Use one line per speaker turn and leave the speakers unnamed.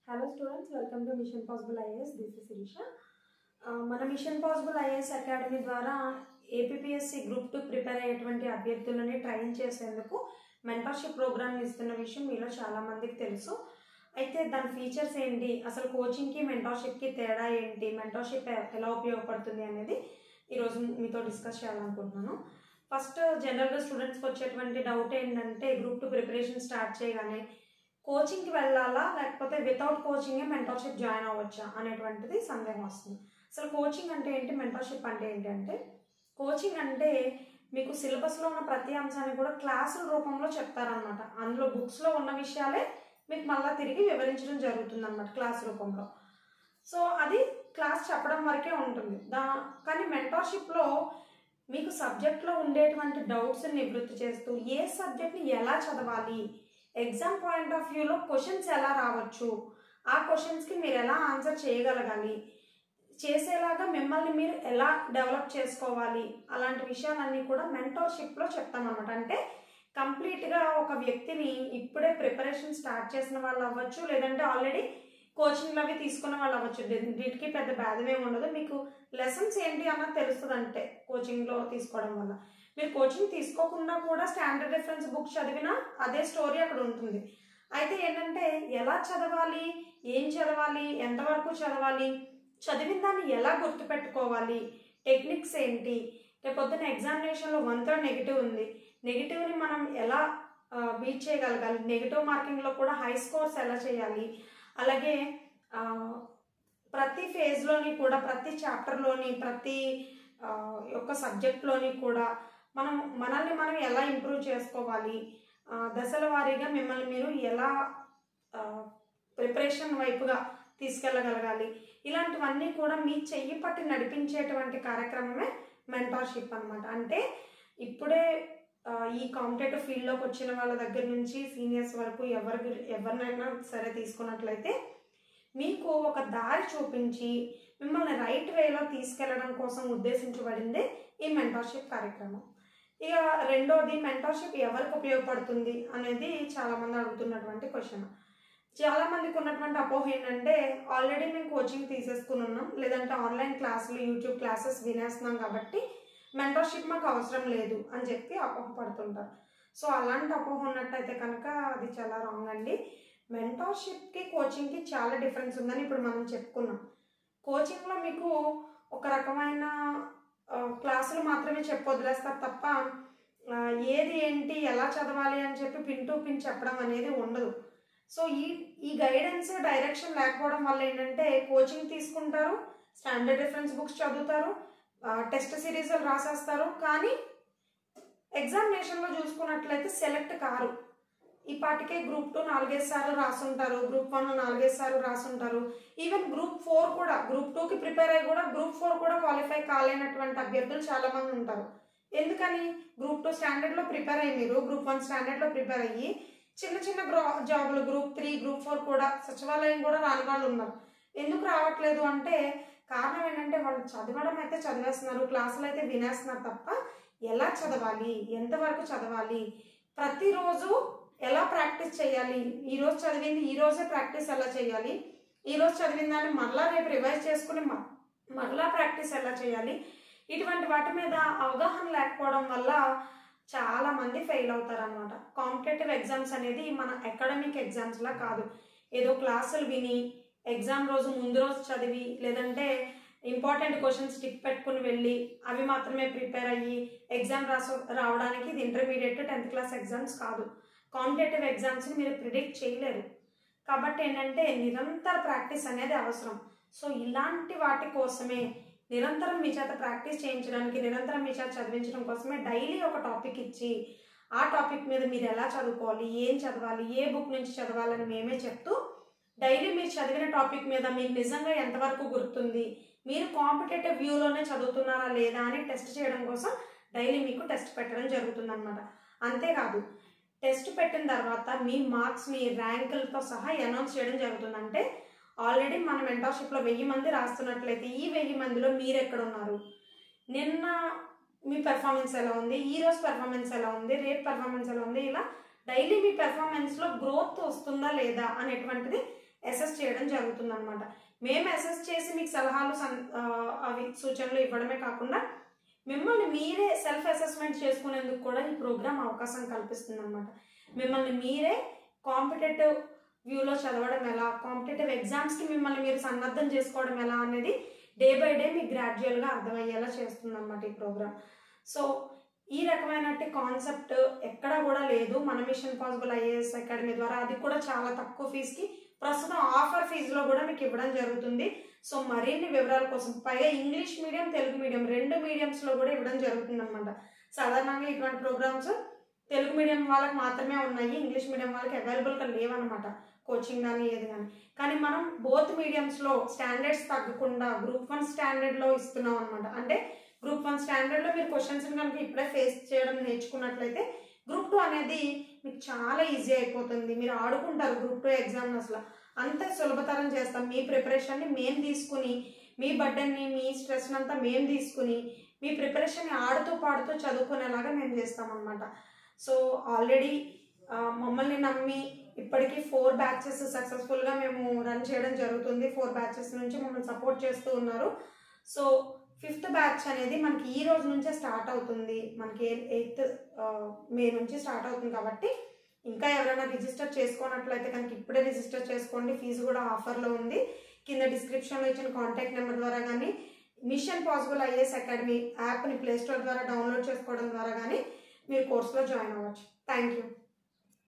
hello students welcome to mission possible IAS this is Sirisha ఆ, మన mission possible IAS academy ద్వారా APSC group two prepare అయ్యేటువంటి అభ్యర్థులని train చేసేందుకు మెంటర్షిప్ ప్రోగ్రామ్ ఇస్తున్న విషయం మీలో చాలా మందికి తెలుసు అయితే దాని ఫీచర్స్ ఏంటి అసలు కోచింగ్కి మెంటర్షిప్కి తేడా ఏంటి మెంటర్షిప్ ఎలా ఉపయోగపడుతుంది అనేది ఈరోజు మీతో డిస్కస్ చేయాలనుకుంటున్నాను ఫస్ట్ జనరల్గా స్టూడెంట్స్కి వచ్చేటువంటి డౌట్ ఏంటంటే గ్రూప్ టూ ప్రిపరేషన్ స్టార్ట్ చేయగానే కోచింగ్కి వెళ్ళాలా లేకపోతే వితౌట్ కోచింగే మెంటర్షిప్ జాయిన్ అవ్వచ్చా అనేటువంటిది సందేహం వస్తుంది అసలు కోచింగ్ అంటే ఏంటి మెంటర్షిప్ అంటే ఏంటి అంటే కోచింగ్ అంటే మీకు సిలబస్లో ఉన్న ప్రతి అంశాన్ని కూడా క్లాసుల రూపంలో చెప్తారనమాట అందులో బుక్స్లో ఉన్న విషయాలే మీకు మళ్ళీ తిరిగి వివరించడం జరుగుతుంది అనమాట క్లాస్ రూపంలో సో అది క్లాస్ చెప్పడం వరకే ఉంటుంది దా కానీ మెంటర్షిప్లో మీకు సబ్జెక్ట్లో ఉండేటువంటి డౌట్స్ని నివృత్తి చేస్తూ ఏ సబ్జెక్ట్ని ఎలా చదవాలి ఎగ్జామ్ పాయింట్ ఆఫ్ వ్యూలో క్వశ్చన్స్ ఎలా రావచ్చు ఆ క్వశ్చన్స్కి మీరు ఎలా ఆన్సర్ చేయగలగాలి చేసేలాగా మిమ్మల్ని మీరు ఎలా డెవలప్ చేసుకోవాలి అలాంటి విషయాలన్నీ కూడా మెంటర్షిప్లో చెప్తామన్నమాట అంటే కంప్లీట్గా ఒక వ్యక్తిని ఇప్పుడే ప్రిపరేషన్ స్టార్ట్ చేసిన వాళ్ళు అవ్వచ్చు లేదంటే ఆల్రెడీ కోచింగ్లు అవి తీసుకున్న వాళ్ళు అవ్వచ్చు వీటికి పెద్ద భేదం ఏమి ఉండదు మీకు లెసన్స్ ఏంటి అన్నది తెలుస్తుంది అంటే కోచింగ్లో తీసుకోవడం వల్ల మీరు కోచింగ్ తీసుకోకుండా కూడా స్టాండర్డ్ రిఫరెన్స్ బుక్ చదివినా అదే స్టోరీ అక్కడ ఉంటుంది అయితే ఏంటంటే ఎలా చదవాలి ఏం చదవాలి ఎంతవరకు చదవాలి చదివిన దాన్ని ఎలా గుర్తుపెట్టుకోవాలి టెక్నిక్స్ ఏంటి రేపొద్దున ఎగ్జామినేషన్లో వన్ థర్డ్ నెగిటివ్ ఉంది నెగిటివ్ని మనం ఎలా బీట్ చేయగలగాలి నెగిటివ్ మార్కింగ్లో కూడా హై స్కోర్స్ ఎలా చేయాలి అలాగే ఆ, ప్రతి ఫేజ్లోని కూడా ప్రతి చాప్టర్లోని ప్రతి ఆ, యొక్క సబ్జెక్ట్లోని కూడా మనం మనల్ని మనం ఎలా ఇంప్రూవ్ చేసుకోవాలి ఆ, దశల వారీగా మిమ్మల్ని మీరు ఎలా ప్రిపరేషన్ వైపుగా తీసుకెళ్ళగలగాలి ఇలాంటివన్నీ కూడా మీ చెయ్యి పట్టి నడిపించేటువంటి కార్యక్రమమే మెంటార్షిప్ అన్నమాట అంటే ఇప్పుడే ఆ, ఈ కాంపిటేటివ్ ఫీల్డ్లోకి వచ్చిన వాళ్ళ దగ్గర నుంచి సీనియర్స్ వరకు ఎవరి ఎవరినైనా సరే తీసుకున్నట్లయితే మీకు ఒక దారి చూపించి మిమ్మల్ని రైట్ వేలో తీసుకెళ్లడం కోసం ఉద్దేశించబడిందే ఈ మెంటార్షిప్ కార్యక్రమం ఇక రెండోది మెంటార్షిప్ ఎవరికి ఉపయోగపడుతుంది అనేది చాలామంది అడుగుతున్నటువంటి క్వశ్చన్ చాలా మందికి ఉన్నటువంటి అపోహ ఏంటంటే ఆల్రెడీ మేము కోచింగ్ తీసేసుకుని ఉన్నాం లేదంటే ఆన్లైన్ క్లాసులు యూట్యూబ్ క్లాసెస్ వినేస్తున్నాం కాబట్టి మెంటర్షిప్ మాకు అవసరం లేదు అని చెప్పి అపోహ పడుతుంటారు సో అలాంటి అపోహ ఉన్నట్టయితే కనుక అది చాలా రాంగ్ అండి మెంటర్షిప్కి కోచింగ్కి చాలా డిఫరెన్స్ ఉందని ఇప్పుడు మనం చెప్పుకున్నాం కోచింగ్లో మీకు ఒక రకమైన ఆ, క్లాసులు మాత్రమే చెప్పి వదిలేస్తారు తప్ప ఆ, ఏది ఏంటి ఎలా చదవాలి అని చెప్పి పిన్ టు పిన్ చెప్పడం అనేది ఉండదు సో ఈ ఈ గైడెన్స్ డైరెక్షన్ లేకపోవడం వల్ల ఏంటంటే కోచింగ్ తీసుకుంటారు స్టాండర్డ్ రిఫరెన్స్ బుక్స్ చదువుతారు టెస్ట్ సిరీస్లు రాసేస్తారు కానీ ఎగ్జామినేషన్లో చూసుకున్నట్లయితే సెలెక్ట్ కారు ఈ పాటికే గ్రూప్ టూ నాలుగైదు సార్లు రాసుంటారు గ్రూప్ వన్ నాలుగైదు సార్లు రాసుంటారు ఈవెన్ గ్రూప్ ఫోర్ కూడా గ్రూప్ టూకి ప్రిపేర్ అయ్యి కూడా గ్రూప్ ఫోర్ కూడా క్వాలిఫై కాలేనటువంటి అభ్యర్థులు చాలా మంది ఉంటారు ఎందుకని గ్రూప్ టూ స్టాండర్డ్లో ప్రిపేర్ అయ్యి మీరు గ్రూప్ వన్ స్టాండర్డ్లో ప్రిపేర్ అయ్యి చిన్న చిన్న గ్రో జాబులు గ్రూప్ త్రీ గ్రూప్ ఫోర్ కూడా సచివాలయం కూడా రాని వాళ్ళు ఉన్నారు ఎందుకు రావట్లేదు అంటే కారణం ఏంటంటే వాళ్ళు చదవడం అయితే చదివేస్తున్నారు క్లాసులు అయితే వినేస్తున్నారు తప్ప ఎలా చదవాలి ఎంతవరకు చదవాలి ప్రతిరోజు ఎలా ప్రాక్టీస్ చేయాలి ఈ రోజు చదివింది ఈ రోజే ప్రాక్టీస్ ఎలా చేయాలి ఈ రోజు చదివిన దాన్ని మరలా రేపు రివైజ్ చేసుకుని మ- మరలా ప్రాక్టీస్ ఎలా చేయాలి ఇటువంటి వాటి మీద అవగాహన లేకపోవడం వల్ల చాలా మంది ఫెయిల్ అవుతారు అనమాట కాంపిటేటివ్ ఎగ్జామ్స్ అనేది మన అకాడమిక్ ఎగ్జామ్స్ లా కాదు ఏదో క్లాసులు విని ఎగ్జామ్ రోజు ముందు రోజు చదివి లేదంటే ఇంపార్టెంట్ క్వశ్చన్స్ టిక్ పెట్టుకుని వెళ్ళి అవి మాత్రమే ప్రిపేర్ అయ్యి ఎగ్జామ్ రాసు రావడానికి ఇది ఇంటర్మీడియట్ టెన్త్ క్లాస్ ఎగ్జామ్స్ కాదు కాంపిటేటివ్ ఎగ్జామ్స్ని మీరు ప్రిడిక్ట్ చేయలేరు కాబట్టి ఏంటంటే నిరంతర ప్రాక్టీస్ అనేది అవసరం సో ఇలాంటి వాటి కోసమే నిరంతరం మీ చేత ప్రాక్టీస్ చేయించడానికి నిరంతరం మీ చేత చదివించడం కోసమే డైలీ ఒక టాపిక్ ఇచ్చి ఆ టాపిక్ మీద మీరు ఎలా చదువుకోవాలి ఏం చదవాలి ఏ బుక్ నుంచి చదవాలని మేమే చెప్తూ డైలీ మీరు చదివిన టాపిక్ మీద మీకు నిజంగా ఎంతవరకు గుర్తుంది మీరు కాంపిటేటివ్ వ్యూలోనే చదువుతున్నారా లేదా అని టెస్ట్ చేయడం కోసం డైలీ మీకు టెస్ట్ పెట్టడం జరుగుతుంది అనమాట అంతేకాదు టెస్ట్ పెట్టిన తర్వాత మీ మార్క్స్ మీ ర్యాంకులతో సహా అనౌన్స్ చేయడం జరుగుతుంది అంటే ఆల్రెడీ మన మెంటర్షిప్లో వెయ్యి మంది రాస్తున్నట్లయితే ఈ వెయ్యి మందిలో మీరు ఎక్కడ ఉన్నారు నిన్న మీ పెర్ఫార్మెన్స్ ఎలా ఉంది ఈ రోజు పెర్ఫార్మెన్స్ ఎలా ఉంది రేపు పెర్ఫార్మెన్స్ ఎలా ఉంది ఇలా డైలీ మీ పెర్ఫార్మెన్స్లో గ్రోత్ వస్తుందా లేదా అనేటువంటిది అసెస్ చేయడం జరుగుతుంది అనమాట మేము అసెస్ చేసి మీకు సలహాలు సన్ ఆ, అవి సూచనలు ఇవ్వడమే కాకుండా మిమ్మల్ని మీరే సెల్ఫ్ అసెస్మెంట్ చేసుకునేందుకు కూడా ఈ ప్రోగ్రామ్ అవకాశం కల్పిస్తుంది అనమాట మిమ్మల్ని మీరే కాంపిటేటివ్ వ్యూలో చదవడం ఎలా కాంపిటేటివ్ ఎగ్జామ్స్కి మిమ్మల్ని మీరు సన్నద్ధం చేసుకోవడం ఎలా అనేది డే బై డే మీకు గ్రాడ్యువల్గా అర్థమయ్యేలా చేస్తుంది అనమాట ఈ ప్రోగ్రామ్ సో ఈ రకమైన కాన్సెప్ట్ ఎక్కడా కూడా లేదు మన మిషన్ పాసిబుల్ ఐఏఎస్ అకాడమీ ద్వారా అది కూడా చాలా తక్కువ ఫీజుకి ప్రస్తుతం ఆఫర్ ఫీజులో కూడా మీకు ఇవ్వడం జరుగుతుంది సో మరిన్ని వివరాల కోసం పైగా ఇంగ్లీష్ మీడియం తెలుగు మీడియం రెండు మీడియంస్లో కూడా ఇవ్వడం జరుగుతుంది అనమాట సాధారణంగా ఇటువంటి ప్రోగ్రామ్స్ తెలుగు మీడియం వాళ్ళకి మాత్రమే ఉన్నాయి ఇంగ్లీష్ మీడియం వాళ్ళకి అవైలబుల్గా లేవన్నమాట కోచింగ్ కానీ ఏది కానీ కానీ మనం బోత్ మీడియంస్లో స్టాండర్డ్స్ తగ్గకుండా గ్రూప్ వన్ స్టాండర్డ్లో ఇస్తున్నాం అనమాట అంటే గ్రూప్ వన్ స్టాండర్డ్లో మీరు క్వశ్చన్స్ కనుక ఇప్పుడే ఫేస్ చేయడం నేర్చుకున్నట్లయితే గ్రూప్ టూ అనేది మీకు చాలా ఈజీ అయిపోతుంది మీరు ఆడుకుంటారు గ్రూప్ టూ ఎగ్జామ్ అసలు అంత సులభతరం చేస్తాం మీ ప్రిపరేషన్ని మేము తీసుకుని మీ బర్డన్ని మీ స్ట్రెస్ అంతా మేము తీసుకుని మీ ప్రిపరేషన్ని ఆడుతూ పాడుతూ చదువుకునేలాగా మేము చేస్తామన్నమాట సో ఆల్రెడీ మమ్మల్ని నమ్మి ఇప్పటికీ ఫోర్ బ్యాచెస్ సక్సెస్ఫుల్గా మేము రన్ చేయడం జరుగుతుంది ఫోర్ బ్యాచెస్ నుంచి మమ్మల్ని సపోర్ట్ చేస్తూ ఉన్నారు సో ఫిఫ్త్ బ్యాచ్ అనేది మనకి ఈ రోజు నుంచే స్టార్ట్ అవుతుంది మనకి ఎయిత్ మే నుంచి స్టార్ట్ అవుతుంది కాబట్టి ఇంకా ఎవరైనా రిజిస్టర్ చేసుకోనట్లయితే కనుక ఇప్పుడే రిజిస్టర్ చేసుకోండి ఫీజు కూడా ఆఫర్లో ఉంది కింద డిస్క్రిప్షన్లో ఇచ్చిన కాంటాక్ట్ నెంబర్ ద్వారా కానీ మిషన్ పాసిబుల్ ఐఏఎస్ అకాడమీ యాప్ని ప్లేస్టోర్ ద్వారా డౌన్లోడ్ చేసుకోవడం ద్వారా కానీ మీరు కోర్సులో జాయిన్ అవ్వచ్చు థ్యాంక్ యూ